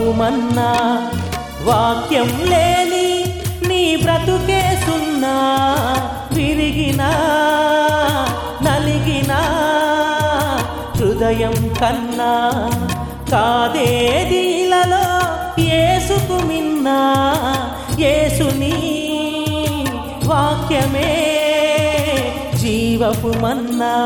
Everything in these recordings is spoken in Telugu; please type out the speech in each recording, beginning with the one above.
జీవపు మన్నా వాక్యం లేని నీ బ్రతుకే సున్నా విరిగినా నలిగినా హృదయం కన్నా కాదేదీలలో ఏసుకు మిన్నా ఏసుని వాక్యమే జీవపు మన్నా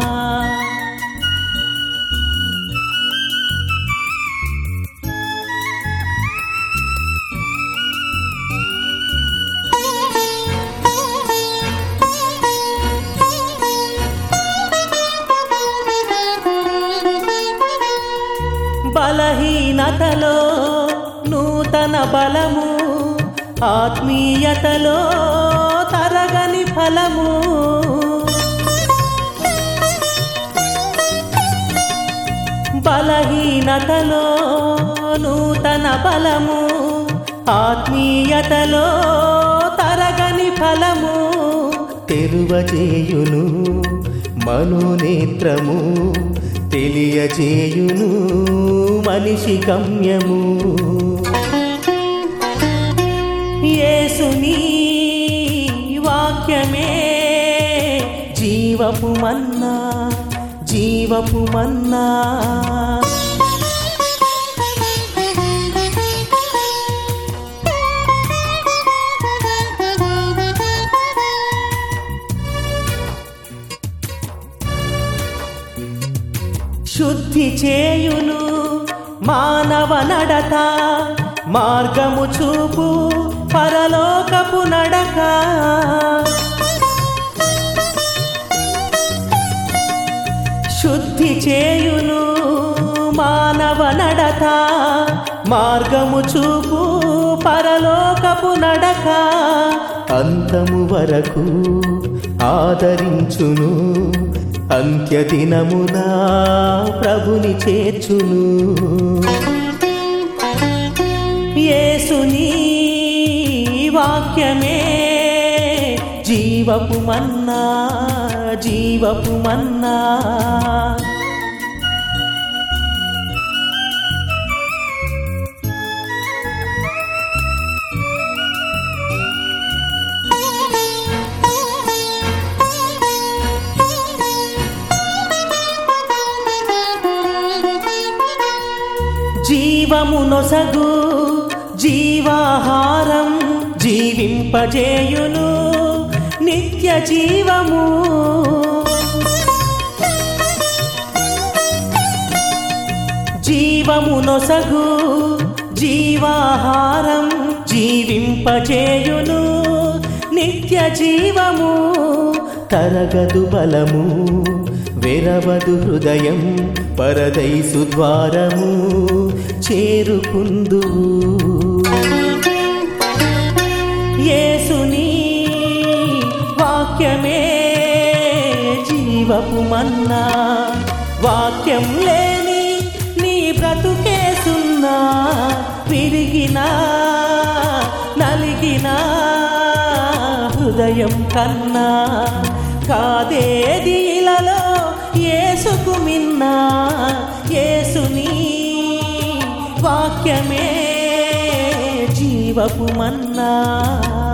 బలహీనతలో నూతన బలము ఆత్మీయతలో తరగని ఫలము బలహీనతలో నూతన బలము ఆత్మీయతలో తరగని ఫలము తెరువజేయును మనోనేత్రము తెలియజేయును మనిషి గమ్యము యేసుని వాక్యమే జీవపు మన్నా జీవపు మన్నా శుద్ధి చేయును మానవ నడత మార్గము చూపు పరలోకపు నడక శుద్ధి చేయును మానవ నడత మార్గము చూపు పరలోకపు నడక అంతము వరకు ఆదరించును అంత్యదినమున ప్రభుని చేర్చును యేసుని వాక్యమే జీవపు మన్నా జీవపు మన్నా జీవము నొసగు జీవాహారం జీవింపజేయును నిత్య జీవము జీవము నొసగు జీవాహారం జీవింపజేయును నిత్య జీవము తరగదు బలము వెరవదు హృదయం పరదైసు ద్వారము చేరుకుందు యేసుని వాక్యమే జీవపు మన్నా వాక్యం లేని నీ బ్రతుకే సున్నా విరిగినా నలిగినా హృదయం కన్నా కాదేదీలలో ఏసుకు మిన్నా ఏసుని వాక్యమే జీవపు మన్నా